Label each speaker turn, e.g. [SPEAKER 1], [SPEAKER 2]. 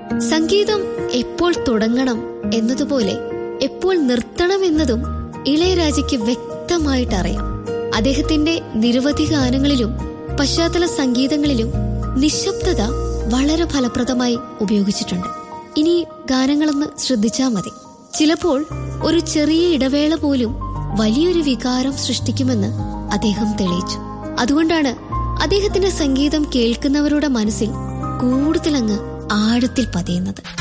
[SPEAKER 1] സംഗീതം എപ്പോൾ തുടങ്ങണം എന്നതുപോലെ എപ്പോൾ നിർത്തണം എന്നതും ഇളയരാജയ്ക്ക് വ്യക്തമായിട്ട് അറിയാം അദ്ദേഹത്തിന്റെ നിരവധി ഗാനങ്ങളിലും പശ്ചാത്തല സംഗീതങ്ങളിലും നിശബ്ദത വളരെ ഫലപ്രദമായി ഉപയോഗിച്ചിട്ടുണ്ട് ഇനി ഗാനങ്ങളൊന്ന് ശ്രദ്ധിച്ചാൽ മതി ചിലപ്പോൾ ഒരു ചെറിയ ഇടവേള പോലും വലിയൊരു വികാരം സൃഷ്ടിക്കുമെന്ന് അദ്ദേഹം തെളിയിച്ചു അതുകൊണ്ടാണ് അദ്ദേഹത്തിന്റെ സംഗീതം കേൾക്കുന്നവരുടെ മനസ്സിൽ കൂടുതലങ്ങ് ആഴത്തിൽ പതിയുന്നത്